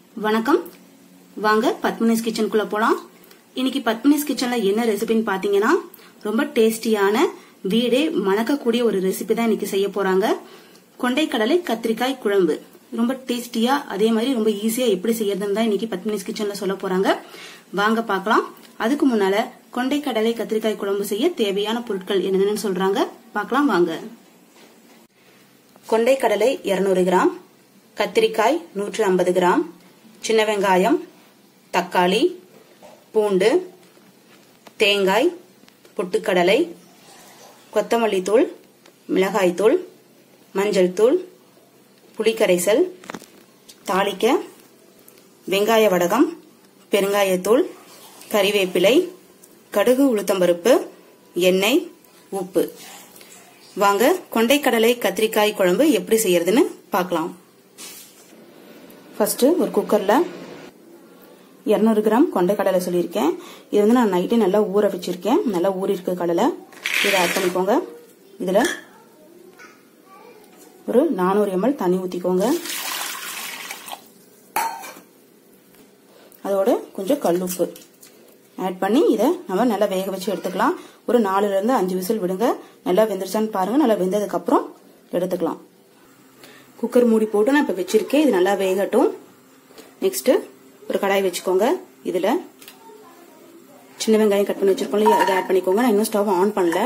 வணக்கம் வாங்க பத்மினிஸ் கிச்சனுக்குள்ள போலாம் இன்னைக்கு பத்மினிஸ் கிச்சன்ல என்ன ரெசிபின்னு பாத்தீங்கன்னா ரொம்ப டேஸ்டியான வீடே மணக்கக்கூடிய ஒரு ரெசிபி தான் இன்னைக்கு செய்ய போறாங்க கொண்டைக்கடலை கத்திரிக்காய் குழம்பு ரொம்ப டேஸ்டியா அதே மாதிரி ரொம்ப ஈஸியா எப்படி செய்யறதுன்னு தான் இன்னைக்கு பத்மினிஸ் கிச்சன்ல சொல்ல போறாங்க வாங்க பார்க்கலாம் அதுக்கு முன்னால கொண்டைக்கடலை கத்திரிக்காய் குழம்பு செய்ய தேவையான பொருட்கள் என்னென்னு சொல்றாங்க பார்க்கலாம் வாங்க கொண்டைக்கடலை 200 கிராம் கத்திரிக்காய் 150 கிராம் சின்ன வெங்காயம் தக்காளி பூண்டு தேங்காய் பொட்டுக்கடலை கொத்தமல்லி தூள் மிளகாய் தூள் மஞ்சள் தூள் புளிக்கரைசல் தாளிக்க வெங்காய வடகம் பெருங்காயத்தூள் கறிவேப்பிலை கடுகு உளுத்தம்பருப்பு எண்ணெய் உப்பு வாங்க கொண்டைக்கடலை கத்திரிக்காய் குழம்பு எப்படி செய்யறதுன்னு பார்க்கலாம் ஃபர்ஸ்ட் ஒரு குக்கர்ல 200 கிராம் கொண்டைக்கடலை சொல்லியிருக்கேன் இது வந்து நான் நைட்டே நல்லா ஊற வச்சிருக்கேன் நல்லா ஊறி இருக்கு கடலை இதை ஆட் பண்ணிக்கோங்க இதுல ஒரு 400 எம்எல் தண்ணி ஊத்திக்கோங்க அதோட கொஞ்சம் கல்லுப்பு ஆட் பண்ணி இதை நம்ம நல்லா வேக வச்சு எடுத்துக்கலாம் ஒரு நாலுல இருந்து அஞ்சு விசில் விடுங்க நல்லா வெந்துருச்சான்னு பாருங்க நல்லா வெந்ததுக்கு அப்புறம் எடுத்துக்கலாம் குக்கர் மூடி போட்டு நான் இப்ப வச்சிருக்கேன் இது நல்லா வேகட்டும் நெக்ஸ்ட் ஒரு கடாய் வச்சுக்கோங்க இதுல சின்ன வெங்காயம் கட் பண்ணி வச்சிருக்கோம் இல்லையா இதை ஆட் பண்ணிக்கோங்க நான் இன்னும் ஸ்டவ் ஆன் பண்ணல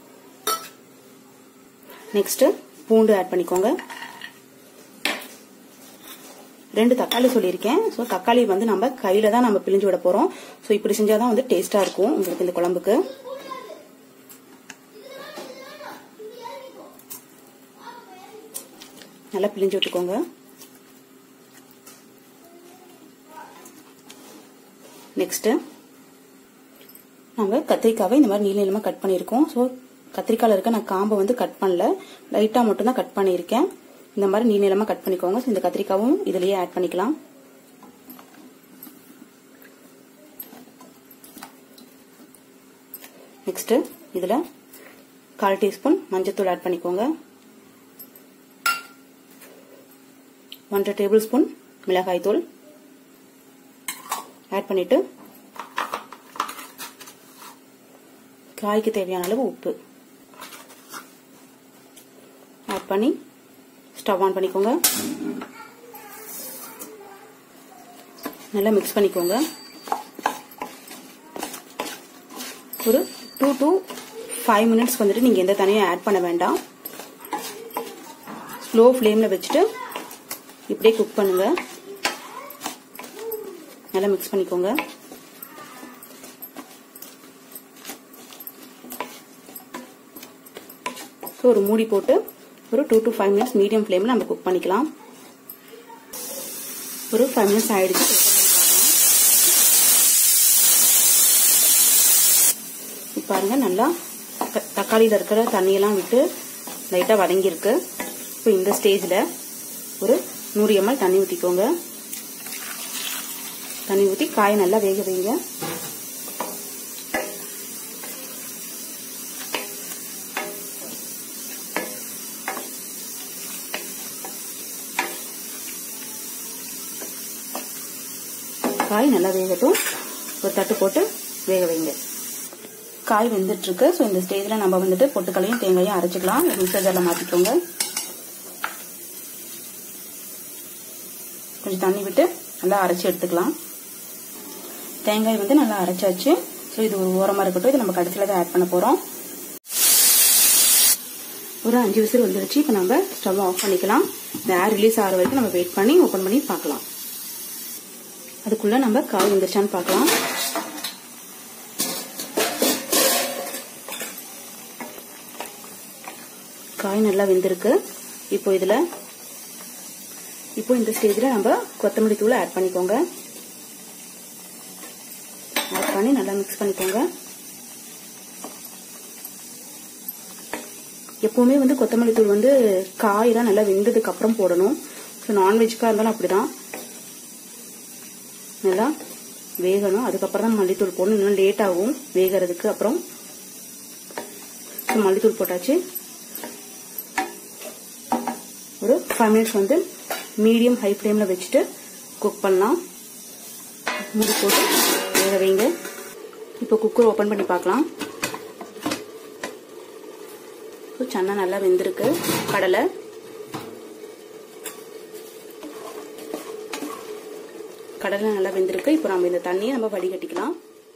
நெக்ஸ்ட் பூண்டு ஆட் பண்ணிக்கோங்க ரெண்டு தக்காளி சொல்லியிருக்கேன் ஸோ தக்காளி வந்து நம்ம கையில தான் நம்ம பிழிஞ்சு விட போறோம் ஸோ இப்படி செஞ்சாதான் வந்து டேஸ்டா இருக்கும் உங்களுக்கு இந்த குழம்புக்கு நல்லா பிழிஞ்சு விட்டுக்கோங்க நெக்ஸ்ட் நம்ம கத்திரிக்காவை இந்த மாதிரி நீள நீளமா கட் பண்ணியிருக்கோம் ஸோ கத்திரிக்காயில் இருக்க நான் காம்பை வந்து கட் பண்ணல லைட்டா மட்டும் தான் கட் பண்ணியிருக்கேன் இந்த மாதிரி நீ நீளமா கட் பண்ணிக்கோங்க இந்த கத்திரிக்காவும் இதுலயே ஆட் பண்ணிக்கலாம் நெக்ஸ்ட் இதுல கால் டீஸ்பூன் மஞ்சத்தூள் ஆட் பண்ணிக்கோங்க ஒன்றரை டேபிள் ஸ்பூன் மிளகாய் தூள் ஆட் பண்ணிட்டு காய்க்கு தேவையான அளவு உப்பு ஆட் பண்ணி ஸ்டவ் ஆன் பண்ணிக்கோங்க நல்லா மிக்ஸ் பண்ணிக்கோங்க ஒரு டூ டு ஃபைவ் மினிட்ஸ் வந்துட்டு நீங்கள் எந்த தனியும் ஆட் பண்ண வேண்டாம் ஸ்லோ ஃப்ளேமில் வச்சுட்டு இப்படியே குக் பண்ணுங்க நல்லா மிக்ஸ் பண்ணிக்கோங்க ஸோ ஒரு மூடி போட்டு ஒரு two to five minutes medium ஃப்ளேமில் நம்ம குக் பண்ணிக்கலாம் ஒரு ஃபைவ் மினிட்ஸ் ஆயிடுச்சு பாருங்க நல்லா தக்காளியில் இருக்கிற தண்ணியெல்லாம் விட்டு லைட்டாக வதங்கியிருக்கு இப்போ இந்த ஸ்டேஜில் ஒரு நூறு எம்எல் தண்ணி ஊற்றிக்கோங்க தண்ணி ஊற்றி காயை நல்லா வேக வைங்க காய் நல்லா வேகட்டும் ஒரு தட்டு போட்டு வேக வைங்க காய் வெந்துட்டு இருக்கு ஸோ இந்த ஸ்டேஜில் நம்ம வந்துட்டு பொட்டுக்களையும் தேங்காயும் அரைச்சிக்கலாம் மிக்சர் ஜாரில் மாற்றிக்கோங்க கொஞ்சம் தண்ணி விட்டு நல்லா அரைச்சி எடுத்துக்கலாம் தேங்காய் வந்து நல்லா அரைச்சாச்சு ஸோ இது ஒரு ஓரமாக இருக்கட்டும் இது நம்ம கடைசியில் தான் ஆட் பண்ண போகிறோம் ஒரு அஞ்சு விசில் வந்துருச்சு இப்போ நம்ம ஸ்டவ் ஆஃப் பண்ணிக்கலாம் இந்த ஏர் ரிலீஸ் ஆகிற வரைக்கும் நம்ம வெயிட் பண்ணி ஓப்பன் பண்ணி பார்க்கலாம் அதுக்குள்ள நம்ம காய் வந்துருச்சான்னு பார்க்கலாம் காய் நல்லா வெந்திருக்கு இப்போ இதுல இப்போ இந்த ஸ்டேஜ்ல நம்ம கொத்தமல்லி தூளை ஆட் பண்ணிக்கோங்க ஆட் பண்ணி நல்லா மிக்ஸ் பண்ணிக்கோங்க எப்பவுமே வந்து கொத்தமல்லி தூள் வந்து காயெல்லாம் நல்லா வெந்ததுக்கு அப்புறம் போடணும் ஸோ நான்வெஜ்க்காக இருந்தாலும் அப்படிதான் நல்லா வேகணும் அதுக்கப்புறம் தான் மல்லித்தூள் போடணும் இன்னும் லேட் ஆகும் வேகிறதுக்கு அப்புறம் மல்லித்தூள் போட்டாச்சு ஒரு ஃபைவ் மினிட்ஸ் வந்து மீடியம் ஹை ஃப்ளேமில் வச்சுட்டு குக் பண்ணலாம் மூடி போட்டு வேக வைங்க இப்போ குக்கர் ஓப்பன் பண்ணி பார்க்கலாம் சன்னா நல்லா வெந்திருக்கு கடலை கடலை நல்லா வெந்திருக்கு இப்போ நம்ம இந்த தண்ணியை நம்ம வடிகட்டிக்கலாம்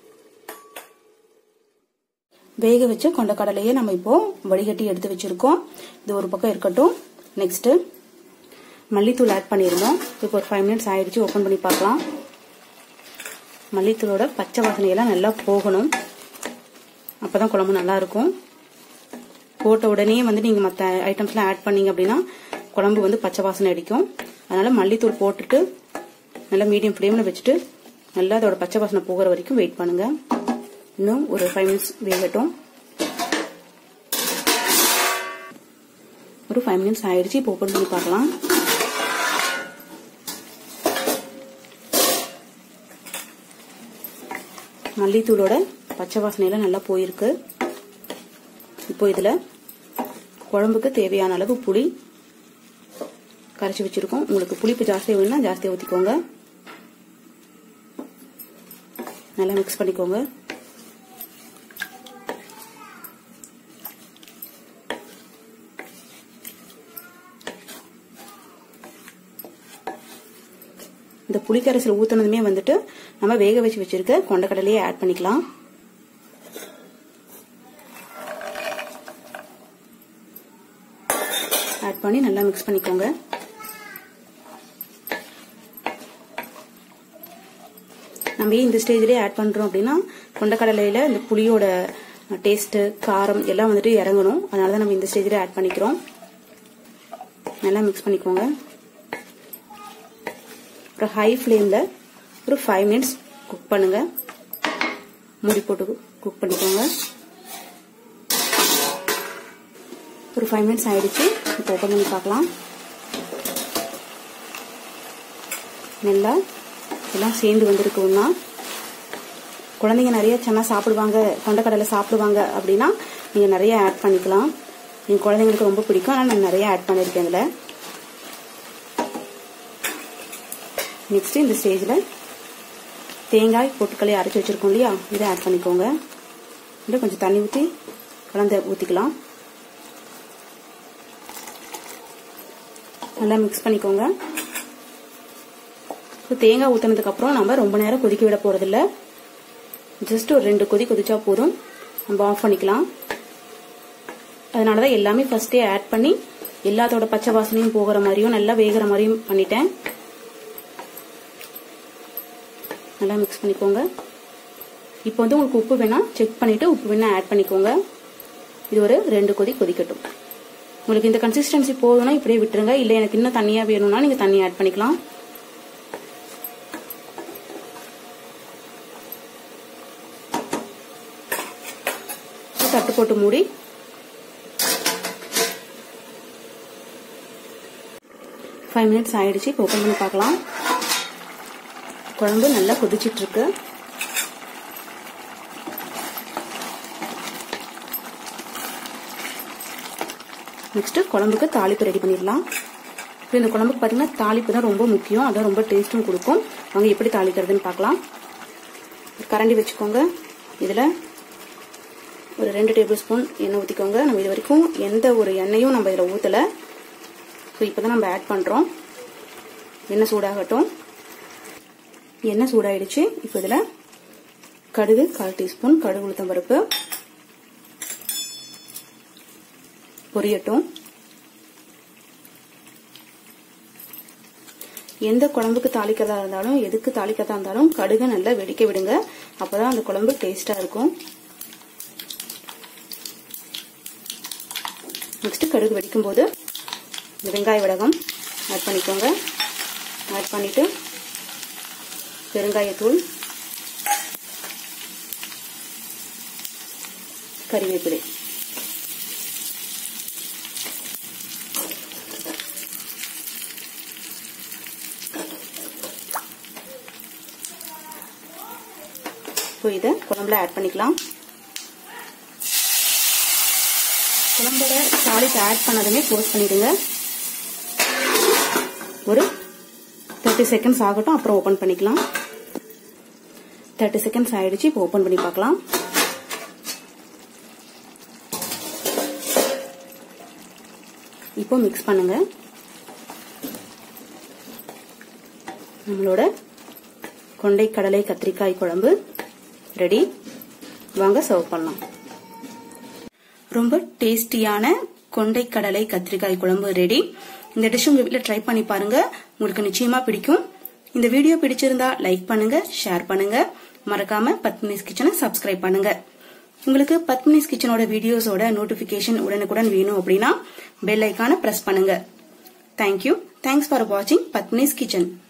வேக வச்ச கொண்ட கடலையே நம்ம இப்போ வடிகட்டி எடுத்து வச்சிருக்கோம் இது ஒரு பக்கம் இருக்கட்டும் நெக்ஸ்ட் மல்லித்தூள் ஆட் பண்ணியிருந்தோம் இப்போ ஒரு ஃபைவ் மினிட்ஸ் ஆயிடுச்சு ஓப்பன் பண்ணி பார்க்கலாம் மல்லித்தூளோட பச்சை வாசனையெல்லாம் நல்லா போகணும் அப்பதான் குழம்பு நல்லா இருக்கும் போட்ட உடனே வந்து நீங்க மற்ற ஐட்டம்ஸ்லாம் ஆட் பண்ணீங்க அப்படின்னா குழம்பு வந்து பச்சை வாசனை அடிக்கும் அதனால மல்லித்தூள் போட்டுட்டு நல்லா மீடியம் ஃப்ளேமில் வச்சுட்டு நல்லா அதோட பச்சை வாசனை போகிற வரைக்கும் வெயிட் பண்ணுங்க இன்னும் ஒரு ஃபைவ் மினிட்ஸ் வேகட்டும் ஒரு ஃபைவ் மினிட்ஸ் ஆயிடுச்சு இப்போ ஓப்பன் பண்ணி பார்க்கலாம் மல்லித்தூளோட பச்சை வாசனையெல்லாம் நல்லா போயிருக்கு இப்போ இதில் குழம்புக்கு தேவையான அளவு புளி கரைச்சி வச்சிருக்கோம் உங்களுக்கு புளிப்பு ஜாஸ்தியாக வேணும்னா ஜாஸ்தியாக ஊற்றிக்கோங்க நல்லா மிக்ஸ் பண்ணிக்கோங்க இந்த புளிக்கரைசல் ஊத்துனதுமே வந்துட்டு நம்ம வேக வச்சு வச்சிருக்க கொண்டக்கடலையே ஆட் பண்ணிக்கலாம் ஆட் பண்ணி நல்லா மிக்ஸ் பண்ணிக்கோங்க நம்ம ஏன் இந்த ஸ்டேஜ்லேயே ஆட் பண்ணுறோம் அப்படின்னா கொண்டக்கடலையில் இந்த புளியோட டேஸ்ட்டு காரம் எல்லாம் வந்துட்டு இறங்கணும் அதனால தான் நம்ம இந்த ஸ்டேஜ்லேயே ஆட் பண்ணிக்கிறோம் நல்லா மிக்ஸ் பண்ணிக்கோங்க அப்புறம் ஹை ஃப்ளேமில் ஒரு ஃபைவ் மினிட்ஸ் குக் பண்ணுங்க மூடி போட்டு குக் பண்ணிக்கோங்க ஒரு ஃபைவ் மினிட்ஸ் ஆயிடுச்சு இப்போ ஓப்பன் பண்ணி பார்க்கலாம் நல்லா எல்லாம் சேர்ந்து வந்திருக்குன்னா குழந்தைங்க நிறைய சென்னா சாப்பிடுவாங்க கொண்டக்கடலை சாப்பிடுவாங்க அப்படின்னா நீங்கள் நிறைய ஆட் பண்ணிக்கலாம் என் குழந்தைங்களுக்கு ரொம்ப பிடிக்கும் ஆனால் நான் நிறைய ஆட் பண்ணியிருக்கேன் இதில் நெக்ஸ்ட் இந்த ஸ்டேஜில் தேங்காய் பொட்டுக்களை அரைச்சி வச்சிருக்கோம் இல்லையா இதை ஆட் பண்ணிக்கோங்க இதில் கொஞ்சம் தண்ணி ஊற்றி கலந்து ஊற்றிக்கலாம் நல்லா மிக்ஸ் பண்ணிக்கோங்க இப்போ தேங்காய் ஊற்றினதுக்கு அப்புறம் நம்ம ரொம்ப நேரம் கொதிக்க விட போறதில்ல ஜஸ்ட் ஒரு ரெண்டு கொதி கொதிச்சா போதும் நம்ம ஆஃப் பண்ணிக்கலாம் அதனால தான் எல்லாமே ஃபர்ஸ்டே ஆட் பண்ணி எல்லாத்தோட பச்சை வாசனையும் போகிற மாதிரியும் நல்லா வேகிற மாதிரியும் பண்ணிட்டேன் நல்லா மிக்ஸ் பண்ணிக்கோங்க இப்போ வந்து உங்களுக்கு உப்பு வேணா செக் பண்ணிட்டு உப்பு வேணா ஆட் பண்ணிக்கோங்க இது ஒரு ரெண்டு கொதி கொதிக்கட்டும் உங்களுக்கு இந்த கன்சிஸ்டன்சி போதும்னா இப்படியே விட்டுருங்க இல்லை எனக்கு இன்னும் தண்ணியா வேணும்னா நீங்க தண்ணி ஆட் பண்ணிக்கலாம் தட்டு போட்டு மூடி ஃபைவ் மினிட்ஸ் ஆயிடுச்சு இப்போ ஓப்பன் பண்ணி பார்க்கலாம் குழம்பு நல்லா கொதிச்சிட்டு இருக்கு நெக்ஸ்ட் குழம்புக்கு தாளிப்பு ரெடி பண்ணிடலாம் இப்போ இந்த குழம்புக்கு பார்த்தீங்கன்னா தாளிப்பு தான் ரொம்ப முக்கியம் அதான் ரொம்ப டேஸ்ட்டும் கொடுக்கும் வாங்க எப்படி தாளிக்கிறதுன்னு பார்க்கலாம் கரண்டி வச்சுக்கோங்க இதில் ஒரு ரெண்டு டேபிள் ஸ்பூன் எண்ணெய் ஊற்றிக்கோங்க நம்ம இது வரைக்கும் எந்த ஒரு எண்ணெயும் நம்ம இதில் ஊற்றலை ஸோ இப்போ தான் நம்ம ஆட் பண்ணுறோம் எண்ணெய் சூடாகட்டும் எண்ணெய் சூடாயிடுச்சு இப்போ இதில் கடுகு கால் டீஸ்பூன் கடுகு உளுத்தம் பருப்பு பொரியட்டும் எந்த குழம்புக்கு தாளிக்கிறதா இருந்தாலும் எதுக்கு தாளிக்கிறதா இருந்தாலும் கடுகு நல்லா வெடிக்க விடுங்க அப்பதான் அந்த குழம்பு டேஸ்டா இருக்கும் நெக்ஸ்ட் கடுகு வெடிக்கும் போது வெங்காய வடகம் ஆட் பண்ணிக்கோங்க ஆட் பண்ணிட்டு பெருங்காயத்தூள் கறிவேப்பிலை இப்போ இதை குழம்புல ஆட் பண்ணிக்கலாம் குழம்போட தாளிக்கு ஆட் பண்ணதுமே க்ளோஸ் பண்ணிடுங்க ஒரு தேர்ட்டி செகண்ட்ஸ் ஆகட்டும் அப்புறம் ஓபன் பண்ணிக்கலாம் தேர்ட்டி செகண்ட்ஸ் ஆயிடுச்சு இப்போ ஓபன் பண்ணி பார்க்கலாம் இப்போ மிக்ஸ் பண்ணுங்க நம்மளோட கொண்டை கடலை கத்திரிக்காய் குழம்பு ரெடி வாங்க சர்வ் பண்ணலாம் ரொம்ப டேஸ்டியான கொண்டை கடலை கத்திரிக்காய் குழம்பு ரெடி இந்த டிஷ் உங்க வீட்டில் ட்ரை பண்ணி பாருங்க உங்களுக்கு நிச்சயமா பிடிக்கும் இந்த வீடியோ பிடிச்சிருந்தா லைக் பண்ணுங்க ஷேர் பண்ணுங்க மறக்காம பத்மினிஸ் கிச்சனை சப்ஸ்கிரைப் பண்ணுங்க உங்களுக்கு பத்மினிஸ் கிச்சனோட வீடியோஸோட நோட்டிபிகேஷன் உடனுக்குடன் வேணும் அப்படின்னா பெல் ஐக்கான பிரஸ் பண்ணுங்க தேங்க்யூ தேங்க்ஸ் ஃபார் வாட்சிங் பத்மினிஸ் கிச்சன்